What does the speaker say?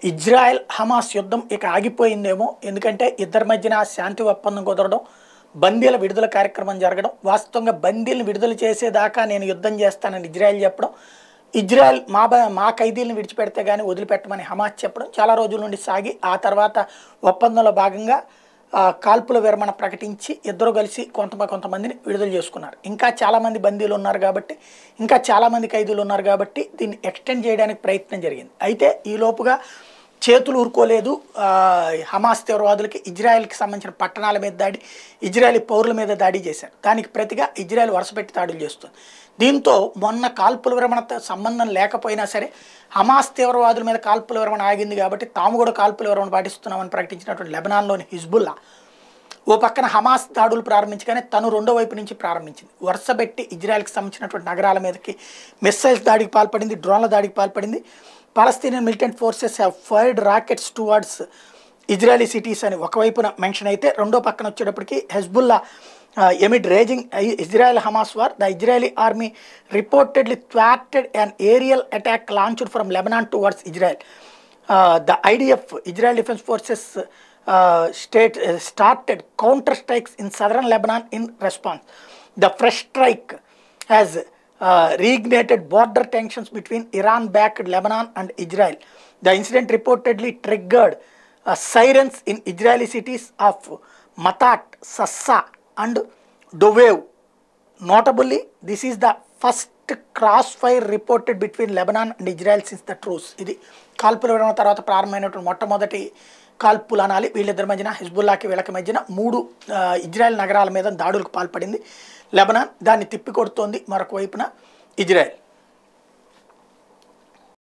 Israel Hamas యుద్ధం ఇక ఆగిపోయిందేమో ఎందుకంటే ఇద్దరి మధ్యన శాంతి ఒప్పందం కుదరడం బందీల విడుదల కార్యక్రమం జరగడం వాస్తవంగా బందీలను విడుదల చేసేదాకా నేను యుద్ధం చేస్తానని ఇజ్రాయెల్ చెప్పడం ఇజ్రాయెల్ మా బ- మా ఖైదీలను విడిచిపెడితే కానీ వదిలిపెట్టమని హమాస్ చెప్పడం చాలా రోజుల నుండి సాగి ఆ తర్వాత ఒప్పందంలో భాగంగా ఆ, కాల్పుల విరమణ ప్రకటించి ఇద్దరు కలిసి కొంత కొంతమందిని విడుదల చేసుకున్నారు ఇంకా చాలామంది బందీలు ఉన్నారు కాబట్టి ఇంకా చాలామంది ఖైదీలు ఉన్నారు కాబట్టి దీన్ని ఎక్స్టెండ్ చేయడానికి ప్రయత్నం జరిగింది అయితే ఈ లోపుగా చేతులు ఊరుకోలేదు ఆ, హమాస్ తీవ్రవాదులకి ఇజ్రాయెల్కి సంబంధించిన పట్టణాల మీద దాడి ఇజ్రాయెల్ పౌరుల మీద దాడి చేశారు దానికి ప్రతిగా ఇజ్రాయెల్ వరుసపెట్టి దాడులు చేస్తుంది దీంతో మొన్న కాల్పుల విరమణతో సంబంధం లేకపోయినా సరే హమాస్ తీవ్రవాదుల మీద కాల్పుల విరమణ ఆగింది కాబట్టి తాము కూడా కాల్పుల విరమణ పాటిస్తున్నామని ప్రకటించినటువంటి లెబనాన్లోని హిజ్బుల్లా ఓ పక్కన హమాస్ దాడులు ప్రారంభించగానే తను రెండో వైపు నుంచి ప్రారంభించింది వరుసబెట్టి ఇజ్రాయెల్కి సంబంధించినటువంటి నగరాల మీదకి మిస్సైల్స్ దాడికి పాల్పడింది డ్రోన్ల దాడికి పాల్పడింది Palestinian militant forces have fired rockets towards Israeli cities అని ఒకవైపున మెన్షన్ అయితే రెండో పక్కన వచ్చేటప్పటికి Hezbollah amid raging Israel Hamas war the Israeli army reportedly థ్వాటెడ్ an aerial attack launched from Lebanon towards Israel the IDF Israel defence forces state started counter strikes in southern Lebanon in response the fresh strike has reignited border tensions between Iran-backed Lebanon and Israel. The incident reportedly triggered uh, sirens in Israeli cities of Matat, Sassa, and Dovev. Notably, this is the first crossfire reported between Lebanon and Israel since the truce. ఇది కాల్పుల విరమణ తర్వాత ప్రారంభమైనటువంటి మొట్టమొదటి కాల్పులు అనాలి వీళ్ళిద్దరి మధ్యన హిజ్బుల్లాకి వీళ్ళకి మధ్యన మూడు ఆ, ఇజ్రాయెల్ నగరాల మీద దాడులకు పాల్పడింది లెబనాన్ దాన్ని తిప్పికొడుతోంది మరొక వైపున ఇజ్రాయెల్